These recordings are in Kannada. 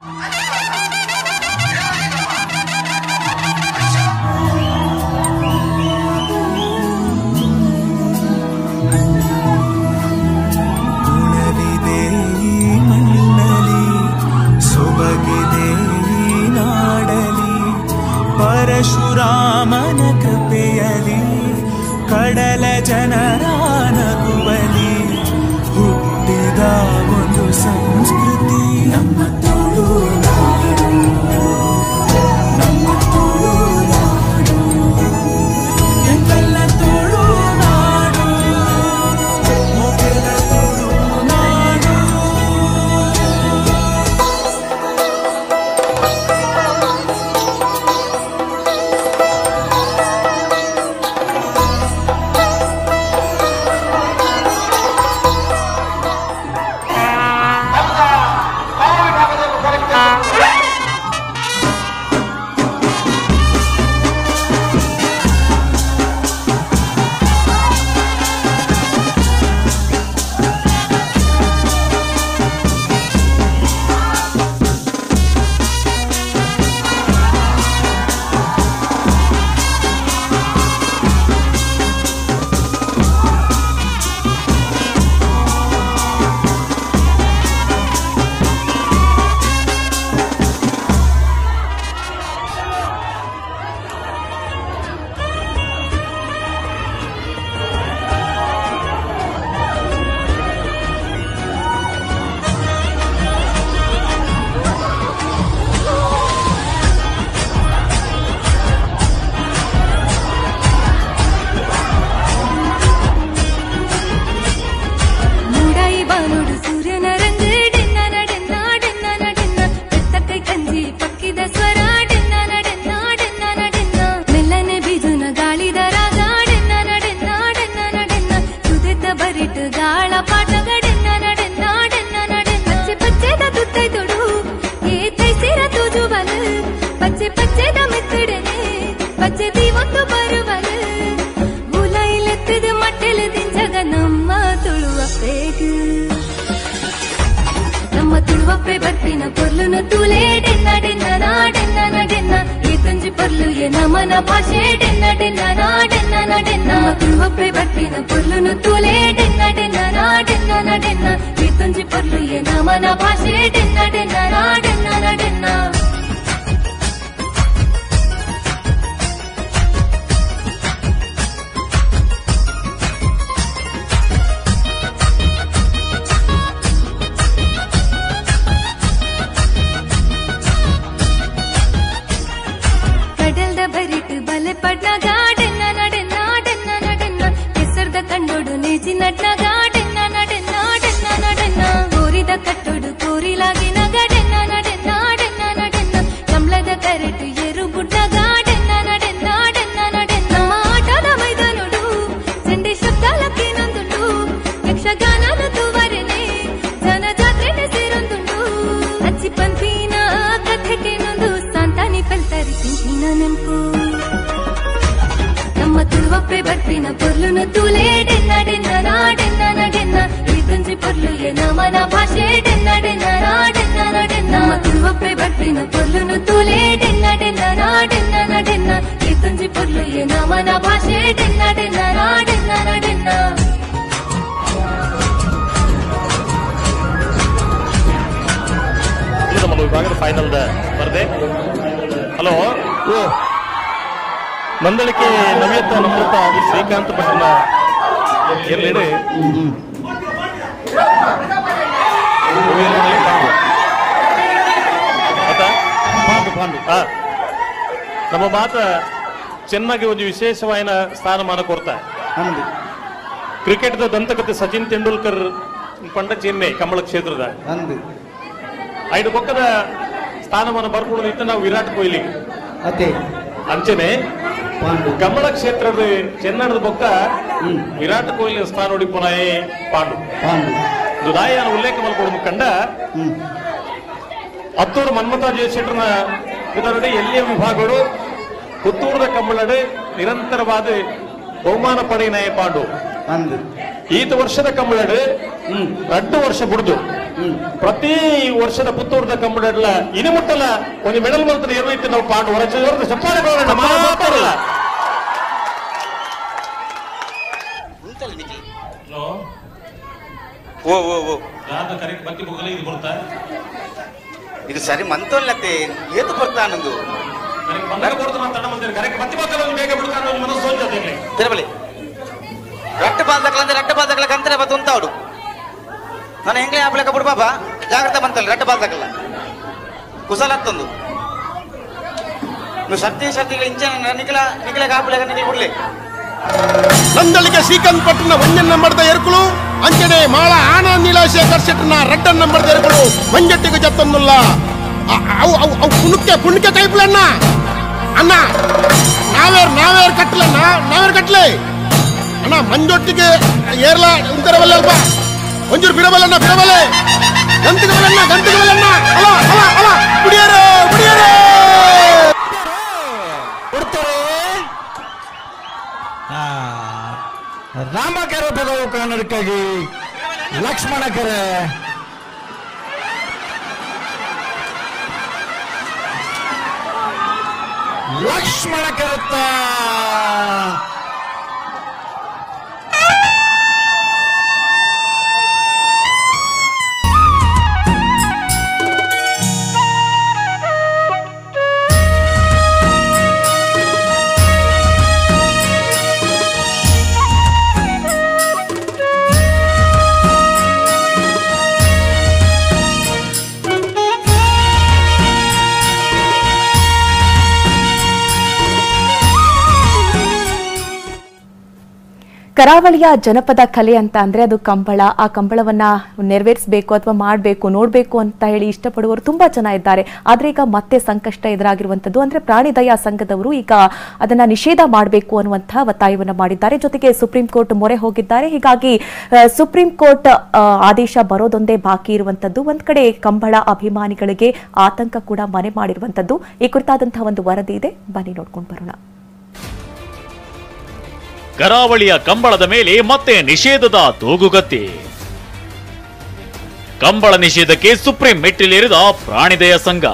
ಗುಣವಿದೆ ಈ ಮಣ್ಣಲಿ ಸೊಬಗಿದೆ ಈ ನಾಡಲಿ ಪರಶುರಾಮನ ಕೃಪೆಯಲಿ ಕಡಲ ಜನರ ನಗುವಲಿ ಹುಟ್ಟಿದ ಒಂದು ಸಂಸ್ಕೃತಿ ನಮ್ಮ ತುಳುನಾಡು ನಮ್ಮ ತುಳುನಾಡು ಎಂತೆಲ್ಲ ತುಳುನಾಡು ಮೊದಲ ತುಳುನಾಡು ಮೂಡಾಯಿ ಬಾನುಡು ಸೂರ್ಯನ ರಂಗು ಡೆನ್ನ ನಡೆನ್ನ ಡೆನ್ನ ನಡೆನ್ನ ಬೆತ್ತಕ್ಕೈ ಕಂಜಿ ಪಕ್ಕಿದ ಸ್ವರ ಡೆನ್ನ ನಡೆನ್ನ ಡೆನ್ನ ನಡೆನ್ನ ಮೆಲ್ಲನೆ ಬಿಜುನ ಗಾಳಿದ ರಾಗ ಡೆನ್ನ ನಡೆನ್ನ ಡೆನ್ನ ನಡೆನ್ನ ಸುದೆತ್ತ ಬರಿಟ್ ಗಾಳ ಪಾಠಗ ಡೆನ್ನ ನಡೆನ್ನ ಡೆನ್ನ ನಡೆನ್ನ ಪಚ್ಚೆ ಪಚ್ಚೆದ ತುತ್ತೈ ತೊಡು ಏ ತೈಸಿರ ತೂಜುವಲು ಪಚ್ಚೆ ಪಚ್ಚೆದ ಮೆತ್ತಡೆನೆ ಪಚ್ಚೆ ದೀವೊಂದು ಬರುವಲು ಮುಲೈಲೆತ್ತದ ಮಟ್ಟೆಲು ದಿಂಜಗ ನಮ್ಮ ತುಳುವ ಪೇಗು ನಮ್ಮ ತುಳುವಪ್ಪೆ ಬರ್ಪಿನ ಪೊರ್ಲುನು ತೂಲೆ ಡೆನ್ನ ಡೆನ್ನ ನಾಡೆನ್ನ ನಡೆನ್ನ ಈ ತಂಜಿ ಪೊರ್ಲು ಎ ನಮನ ಭಾಷೆ ಡೆನ್ನ ಡೆನ್ನ ನಾಡೆನ್ನ ನಡೆನ್ನ ನಮ್ಮ ತುಳುವಪ್ಪೆ ಬರ್ಪಿನ ಪೊರ್ಲುನು ತೂಲೆ ಡೆನ್ನ ಡೆನ್ನ ನಾಡೆನ್ನ ನಡೆನ್ನ ಈ ತಂಜಿ ಪೊರ್ಲು ಎ ನಮನ ಭಾಷೆ ಡೆನ್ನ ಡೆನ್ನ ನಾಡೆನ್ನ ನಡೆನ್ನ ಕಡಲ್ದ ಬರಿಟ್ ಬಲೆ ಪಡ್ನ ಗಾಡೆನ್ನ ನಡೆನ್ನ ಡೆನ್ನ ನಡೆನ್ನ ಕೆಸರ್ದ ಕಂಡೋಡು ನೇಜಿ ನಡ್ನ ಗಾಡೆನ್ನ ನಡೆನ್ನ ಡೆನ್ನ ನಡೆನ್ನ ಕೋರಿದ ಕಟ್ಟೋಡು ಕೋರಿಲಾಗಿನ ಗಡೆನ್ನ ನಡೆನ್ನ ಡೆನ್ನ ನಡೆನ್ನ ಕಮಲದ ಕರೆಟು ಏರು ಗುಡ್ಡ ಗಾಡೆನ್ನ ನಡೆನ್ನ ಡೆನ್ನ ನಡೆನ್ನ ನಮ್ಮ ಆಟದ ಮೈದಾನೋಡು ಚಂಡಿ ಶಬ್ದಾಲಕ್ಕೆ ನಂದುಂಡು ಯಕ್ಷಗಾನದ ತೂವರೆನೆ ಜನ ಜಾತ್ರೆನೆ ಸೇರೊಂದುಂಡು ಅಚ್ಚಿ ಪಂಪಿನ ಕಥೆಗೆ ನೊಂದು ಸಂತಾನಿ ಫಲ್ತರಿ ತಿಂಚಿನ ನೆನ್ಪು ನಮ್ಮ ತುಳುವಪ್ಪೆ ಬರ್ಪಿನ ಪೊರ್ಲುನು ತೂಲೆ ಡೆನ್ನ ಡೆನ್ನ ನಾಡೆನ್ನ ನಡೆನ್ನ ಈ ತಂಜಿ ಪೊರ್ಲು ಎ ನಮನ ಭಾಷೆ ಡೆನ್ನ ಡೆನ್ನ ನಾಡೆನ್ನ ನಡೆನ್ನ ನಮ್ಮ ತುಳುವಪ್ಪೆ ಬರ್ಪಿನ ಪೊರ್ಲುನು ತೂಲೆ ಡೆನ್ನ ಡೆನ್ನ ನಾಡೆನ್ನ ನಡೆನ್ನ ಈ ತಂಜಿ ಪೊರ್ಲು ಎ ನಮನ ಭಾಷೆ ಡೆನ್ನ ಡೆನ್ನ ನಾಡೆನ್ನ ನಡೆನ್ನ ಇದು ನಮ್ಮ ವಿಭಾಗದ ಫೈನಲ್ ಸ್ಪರ್ಧೆ ಹಲೋ ಓ ಮಂದಳಿಕೆ ನವ್ಯತ ನಮೃತ ಶ್ರೀಕಾಂತ್ ಭಟ್ನ ಎಲ್ಲೆಡೆ ಆತಾ? ಆ. ನಮ್ಮ ಮಾತ ಚೆನ್ನಾಗಿ ಒಂದು ವಿಶೇಷವಾದ ಸ್ಥಾನಮಾನ ಕೊಡ್ತಾ ಅಂದು ಕ್ರಿಕೆಟ್ದ ದಂತಕತೆ ಸಚಿನ್ ತೆಂಡೂಲ್ಕರ್ ಪಂಡ ಚೆನ್ನೈ ಕಮಲ ಕ್ಷೇತ್ರದ ಅಂದು ಐದು ಪಕ್ಕದ ಸ್ಥಾನಮಾನ ಬರ್ಕೊಳ್ಳೋದು ಇತ್ತು ನಾವು ವಿರಾಟ್ ಕೊಹ್ಲಿ ಅದೇ ಅಂಚನೆ ಪಾಂಡು ಕಮಲ ಕ್ಷೇತ್ರದ ಚೆನ್ನಡದ ಬೊಕ್ಕ ಹ್ಮ್. ವಿರಾಟ್ ಕೊಹ್ಲಿ ಸ್ಥಾನ ಹೊಡಿಪುನಾಯೇ ಪಾಂಡು ಪಾಂಡು ದುದಾಯನ ಉಲ್ಲೇಖ ಮಲ್ಕೊಡು ಕಂಡ ಹ್ಮ್ ಹತ್ತೂರು ಮನ್ಮಥ ಜಯಶೆಟ್ಟರ್ನ ಇದರಡಿ ಎಲ್ಲಿಯ ವಿಭಾಗಗಳು ಪುತ್ತೂರದ ಕಂಬಳಡು ನಿರಂತರವಾದ ಬಹುಮಾನ ಪಡೆಯಿನಾಯ ಪಾಂಡು ಅಂದು ಈತ ವರ್ಷದ ಕಂಬಳಡು ಹ್ಮ್ ரெண்டு வருஷம் முடிஞ்சு ಪ್ರತಿ ವರ್ಷದ ಪುತ್ತೂರದ ಕಂಬಡಲ್ಲ ಇನಿಮುಟ್ಟಲ ಒಂದು ಮೆಡಲ್ ಮಂತ್ರ ಇರುವೈತೆ ನಾವು ಪಾಂಡು ಹೊರಚ ಚಪ್ಪಾಳೆ ಬರೋಣ ಮಾತಾಡಲ್ಲ ಓ ಓ ಓ ಕರೆಕ್ಟ್ ಬತ್ತಿ ಮುಗಲ ಇದು ಬರ್ತಾ ಇದು ಸರಿ ಮಂತೋಲ್ಲತ್ತೆ ಏತು ಬರ್ತಾನಂದು ಬಂದಾಗ ಕೊಡ್ತಾನ ತಡ ಮಂದಿರ ಕರೆಕ್ಟ್ ಬತ್ತಿ ಮಕ್ಕಳು ಬೇಗ ಬಿಡ್ತಾನೆ ಮನಸ್ಸು ಸೋಲ್ತದೆ ತಿರಬಲಿ ರಟ್ಟ ಬಾಲ್ದಕ್ಲ ಅಂದ್ರೆ ರಟ್ಟ ಬಾಲ್ದಕ್ಲ ಕಂತರ ಬತ್ತು ಉಂತಾವಡು ನಾನು ಹೆಂಗೆ ಆಪ್ಲಕ ಬಿಡು ಬಾಬಾ ಜಾಗ್ರತೆ ಬಂತಲ್ಲ ರಟ್ಟ ಬಾಲ್ದಕ್ಲ ಕುಸಲ ಹತ್ತೊಂದು ನೀವು ಸತ್ಯ ಸತ್ಯಗಳ ಇಂಚ ನಿಖಲ ನಿಖಲ ಆಪ್ಲಕ ನಿಖಲ ಬಿಡ್ಲಿ ನಂದಳಿಗೆ ಶ್ರೀಕಾಂತ್ ಪಟ್ಟಣ ಒಂಜನ್ ನಂಬರ್ದ ಎರುಕುಲು ಅಂಚನೆ ಮಾಳ ಆನ ನೀಲಾಶೆ ಕರ್ಸೆಟ್ನ ರಡ್ಡನ್ ನಂಬರ್ದ ಎರುಕುಲು ಮಂಜಟ್ಟಿಗೆ ಜತ್ತೊಂದುಲ್ಲ ಅ- ಅವು ಅವು ಅವು ಕುಣುಕ್ಕೆ ಕುಣಿಕೆ ಕೈపులన్న ಅಣ್ಣ ನಾವೇರ್ ನಾವೇರ್ ಕಟ್ಟಲಣ್ಣ ನಾವೇರ್ ಕಟ್ಲೆ ಅಣ್ಣ ಮಂಜೊಟ್ಟಿಗೆ ಏರ್ಲ ಉಂತರವಲ್ಲ ಅಲ್ಪ ಒಂಚೂರು ಬಿಡಬಲ್ಲಣ್ಣ ಬಿಡಬಲ್ಲೆ ಗಂತಿಗೆ ಬಲ್ಲಣ್ಣ ಗಂತಿಗೆ ಬಲ್ಲಣ್ಣ ಅಲ ಅಲ ಅಲ ಕುಡಿಯರು ಕುಡಿಯರು ರಾಮಕರ ಪದವು ಕನ್ನಡಕ್ಕಾಗಿ ಲಕ್ಷ್ಮಣ ಕರೆ ಲಕ್ಷ್ಮಣ ಕರುತ್ತ ಕರಾವಳಿಯ ಜನಪದ ಕಲೆ ಅಂತ ಅಂದ್ರೆ ಅದು ಕಂಬಳ ಆ ಕಂಬಳವನ್ನ ನೆರವೇರಿಸಬೇಕು ಅಥವಾ ಮಾಡಬೇಕು ನೋಡಬೇಕು ಅಂತ ಹೇಳಿ ಇಷ್ಟಪಡುವವರು ತುಂಬಾ ಜನ ಇದ್ದಾರೆ ಆದ್ರೆ ಈಗ ಮತ್ತೆ ಸಂಕಷ್ಟ ಎದುರಾಗಿರುವಂತದ್ದು ಅಂದ್ರೆ ಪ್ರಾಣಿ ದಯಾ ಸಂಘದವರು ಈಗ ಅದನ್ನ ನಿಷೇಧ ಮಾಡಬೇಕು ಅನ್ನುವಂತಹ ಒತ್ತಾಯವನ್ನ ಮಾಡಿದ್ದಾರೆ ಜೊತೆಗೆ ಸುಪ್ರೀಂ ಕೋರ್ಟ್ ಮೊರೆ ಹೋಗಿದ್ದಾರೆ ಹೀಗಾಗಿ ಆ, ಸುಪ್ರೀಂ ಕೋರ್ಟ್ ಆ, ಆದೇಶ ಬರೋದೊಂದೇ ಬಾಕಿ ಇರುವಂತದ್ದು ಒಂದ್ ಕಡೆ ಕಂಬಳ ಅಭಿಮಾನಿಗಳಿಗೆ ಆತಂಕ ಕೂಡ ಮನೆ ಮಾಡಿರುವಂತದ್ದು ಈ ಕುರಿತಾದಂತಹ ಒಂದು ವರದಿ ಇದೆ ಬನ್ನಿ ನೋಡ್ಕೊಂಡು ಬರೋಣ ಕರಾವಳಿಯ ಕಂಬಳದ ಮೇಲೆ ಮತ್ತೆ ನಿಷೇಧದ ತೂಗುಗತ್ತಿ ಕಂಬಳ ನಿಷೇಧಕ್ಕೆ ಸುಪ್ರೀಂ ಮೆಟ್ಟಿಲೇರಿದ ಪ್ರಾಣಿದಯ ಸಂಘ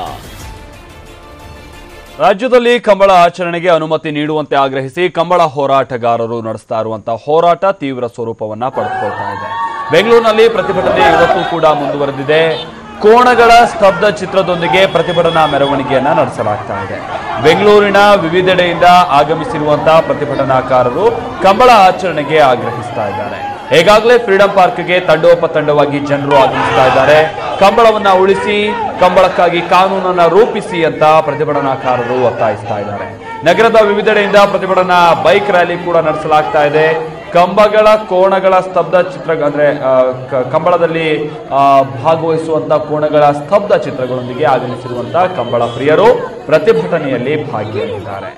ರಾಜ್ಯದಲ್ಲಿ ಕಂಬಳ ಆಚರಣೆಗೆ ಅನುಮತಿ ನೀಡುವಂತೆ ಆಗ್ರಹಿಸಿ ಕಂಬಳ ಹೋರಾಟಗಾರರು ನಡೆಸ್ತಾ ಇರುವಂತಹ ಹೋರಾಟ ತೀವ್ರ ಸ್ವರೂಪವನ್ನ ಪಡೆದುಕೊಳ್ತಾ ಇದೆ ಬೆಂಗಳೂರಿನಲ್ಲಿ ಪ್ರತಿಭಟನೆ ಇವತ್ತು ಕೂಡ ಮುಂದುವರೆದಿದೆ ಕೋಣಗಳ ಸ್ತಬ್ಧ ಚಿತ್ರದೊಂದಿಗೆ ಪ್ರತಿಭಟನಾ ಮೆರವಣಿಗೆಯನ್ನ ನಡೆಸಲಾಗ್ತಾ ಇದೆ ಬೆಂಗಳೂರಿನ ವಿವಿಧೆಡೆಯಿಂದ ಆಗಮಿಸಿರುವಂತಹ ಪ್ರತಿಭಟನಾಕಾರರು ಕಂಬಳ ಆಚರಣೆಗೆ ಆಗ್ರಹಿಸ್ತಾ ಇದ್ದಾರೆ ಈಗಾಗಲೇ ಫ್ರೀಡಂ ಪಾರ್ಕ್ಗೆ ತಂಡೋಪತಂಡವಾಗಿ ಜನರು ಆಗಮಿಸ್ತಾ ಇದ್ದಾರೆ ಕಂಬಳವನ್ನ ಉಳಿಸಿ ಕಂಬಳಕ್ಕಾಗಿ ಕಾನೂನನ್ನ ರೂಪಿಸಿ ಅಂತ ಪ್ರತಿಭಟನಾಕಾರರು ಒತ್ತಾಯಿಸ್ತಾ ಇದ್ದಾರೆ ನಗರದ ವಿವಿಧೆಡೆಯಿಂದ ಪ್ರತಿಭಟನಾ ಬೈಕ್ ರ್ಯಾಲಿ ಕೂಡ ನಡೆಸಲಾಗ್ತಾ ಇದೆ ಕಂಬಗಳ ಕೋಣಗಳ ಸ್ತಬ್ಧ ಚಿತ್ರ ಅಂದ್ರೆ ಆ, ಕ- ಕಂಬಳದಲ್ಲಿ ಆ, ಭಾಗವಹಿಸುವಂತ ಕೋಣಗಳ ಸ್ತಬ್ಧ ಚಿತ್ರಗಳೊಂದಿಗೆ ಆಗಮಿಸಿರುವಂತಹ ಕಂಬಳ ಪ್ರಿಯರು ಪ್ರತಿಭಟನೆಯಲ್ಲಿ ಭಾಗಿಯಾಗಿದ್ದಾರೆ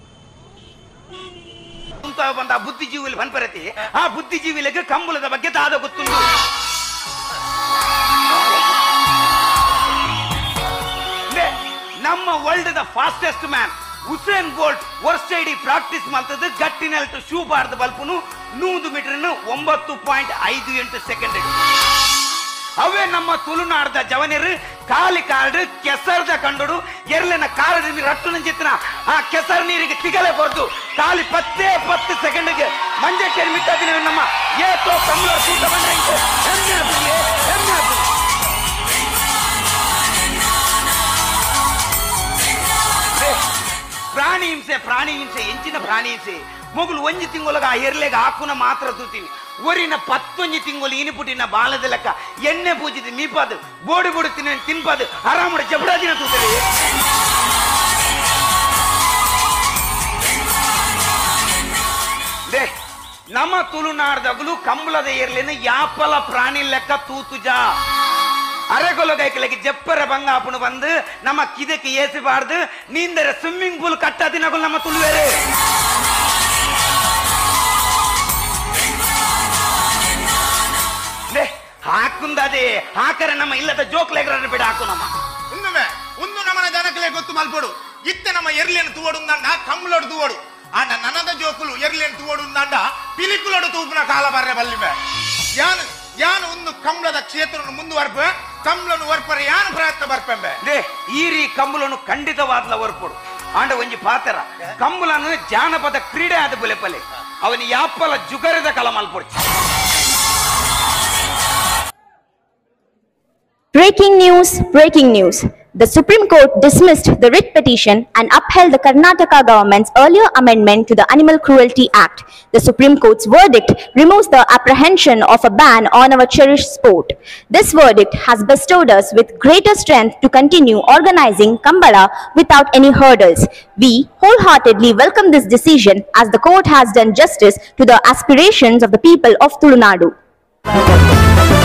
ಅಂತ ಬಂದ ಆ ಬುದ್ಧಿಜೀವಿಲಿ ಬಂದ್ಬರತಿ ಆ ಬುದ್ಧಿಜೀವಿಲಿಗೆ ಕಂಬಳದ ಬಗ್ಗೆ ದಾದ ಗೊತ್ತುಂಟು ಅಂದ್ರೆ ನಮ್ಮ world the fastest man Usain Bolt ವರ್ಷ ಇಡೀ ಪ್ರಾಕ್ಟೀಸ್ ಮಾಡ್ತದ್ದು ಗಟ್ಟಿನಲ್ಟು ಶೂ ಬಾರ್ದ ಬಲ್ಪುನು ನೂರು ಮೀಟರ್ ಒಂಬತ್ತು ಪಾಯಿಂಟ್ ಐದು ಎಂಟು ಸೆಕೆಂಡ್ ಅವೇ ನಮ್ಮ ತುಳುನಾಡದ ಜವನಿರು ಕಾಲಿ ಕಾರ್ಡ್ ಕೆಸರ್ದ ಕಂಡುಡು ಎರ್ಲಿನ ಕಾರಡ ರಟ್ಟು ಚಿತ್ರ ಆ ಕೆಸರು ನೀರಿಗೆ ತಿಗಲೆ ಬರ್ದು ಕಾಲಿ ಪತ್ತೇ ಪತ್ತು ಸೆಕೆಂಡ್ಗೆ ಮಂಜಕ್ಕೆ ಮಿಟ್ಟಿನ ನಮ್ಮ ಏತೋ ಕಮಲ ಸೂಟ ಬಂದ್ರೆ ಇಂತೆ ಹೆಮ್ಮೆ ಆಗ್ಬಿಡ್ಲಿ, ಹೆಮ್ಮೆ ಆಗ್ಬಿಡ್ಲಿ. ಏ, ಪ್ರಾಣಿ ಹಿಂಸೆ ಪ್ರಾಣಿ ಹಿಂಸೆ ಎಂಚಿನ ಪ್ರಾಣಿ ಹಿಂಸೆ ಮೊಗಲು ಒಂಜಿ ತಿಂಗೊಳಗ ಆ ಎರ್ಲೆಗ ಹಾಕುನ ಮಾತ್ರ ತೂತೀನಿ ಒರಿನ ಪತ್ತೊಂಜಿ ತಿಂಗಳು ಇನಿಪುಟಿನ ಬಾಳದ ಲೆಕ್ಕ ಎಣ್ಣೆ ಪೂಜಿದ ಮೀಪಾದು ಬೋಡಿ ಬೋಡಿ ತಿನ್ನ ತಿನ್ಪಾದು ಆರಾಮಡ ಜಬಡಾದಿನ ತೂತದೆ ದೇ ನಮ್ಮ ತುಳುನಾಡ್ದಾಗಲು ಕಂಬಳದ ಏರ್ಲಿನ ಯಾಪಲ ಪ್ರಾಣಿ ಲೆಕ್ಕ ತೂತುಜ ಅರೆಗೊಲಗೈಕಲಿಗೆ ಜಪ್ಪರ ಬಂಗಾಪುನು ಬಂದು ನಮ್ಮ ಕಿದಕ್ಕೆ ಏಸಿಬಾರ್ದು ನೀಂದರ ಸ್ವಿಮ್ಮಿಂಗ್ ಪೂಲ್ ಕಟ್ಟದಿನಗಳು ನಮ್ಮ ತುಳುವೇರೆ ದೇ, ಹಾಕುಂದದೆ ಹಾಕರೆ ನಮ್ಮ ಇಲ್ಲದ ಜೋಕ್ಲೆಗ್ರ ಬಿಡ ಹಾಕು ನಮ್ಮ ಉಂದುವೆ ಒಂದು ನಮನ ಜನಕಲೆ ಗೊತ್ತು ಮಲ್ಪಡು ಇತ್ತೆ ನಮ್ಮ ಎರ್ಲಿಯನ್ನು ತೂವಡು ದಂಡ ಕಮ್ಮಲೋಡು ತೂವಡು ಆಂಡ ನನದ ಜೋಕುಲು ಎರ್ಲಿಯನ್ನು ತೂವಡು ದಂಡ ಪಿಲಿಕುಲೋಡು ತೂಪುನ ಕಾಲ ಬರ್ರೆ ಬಲ್ಲಿವೆ ಯಾನ್ ಯಾನು ಒಂದು ಕಂಬಳದ ಕ್ಷೇತ್ರವನ್ನು ಮುಂದುವರ್ಪ ಕಂಬಳನ್ನು ವರ್ಪರ ಯಾನು ಪ್ರಯತ್ನ ಬರ್ಪೆಂಬೆ ಲೇ ಈರಿ ಕಂಬುಲನು ಖಂಡಿತವಾದ್ಲ ಒರ್ಪಡು ಆಂಡ ಒಂಜಿ ಪಾತರ ಕಂಬುಲನು ಜಾನಪದ ಕ್ರೀಡೆ ಆದ ಬುಲೆಪಲೆ ಅವನಿ ಯಾಪ್ಪಲ ಜುಗರದ ಕಲ ಮಲ್ಪೊಡ್ಚಿ Breaking news, breaking news. The Supreme Court dismissed the writ petition and upheld the Karnataka government's earlier amendment to the Animal Cruelty Act. The Supreme Court's verdict removes the apprehension of a ban on our cherished sport. This verdict has bestowed us with greater strength to continue organizing Kambala without any hurdles. We wholeheartedly welcome this decision as the court has done justice to the aspirations of the people of Tulunadu.